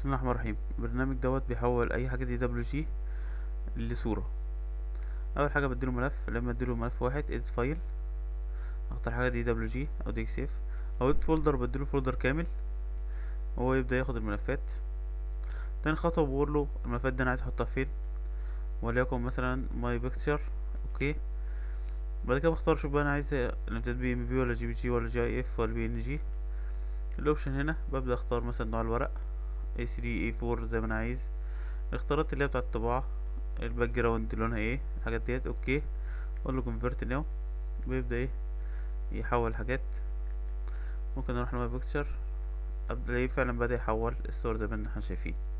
بسم الله الرحمن الرحيم البرنامج دوت بيحول اي حاجه دي دبليو جي لصوره اول حاجه بديله ملف لما اديله ملف واحد اديت فايل اختار حاجه دي دبليو جي او دي اكس اف او اديت فولدر بديله فولدر كامل وهو يبدا ياخد الملفات تاني خطوه بقول له الملفات دي انا عايز احطها فين وليكن مثلا ماي بيكتشر اوكي بعد كده بختار شوف بقى انا عايز الامتداد بي ام بي ولا جي بي جي ولا جي اي اف ولا بي ان جي الاوبشن هنا ببدا اختار مثلا نوع الورق اي 3 اي 4 زي ما انا عايز الاختيارات اللي هي بتاعه الطباعه الباك جراوند لونها ايه الحاجات ديت اوكي اقول له كونفرت ناو بيبدا ايه يحول حاجات ممكن اروح لماي بيكتشر ابدا ايه فعلا بدا يحول الصور زي ما احنا شايفين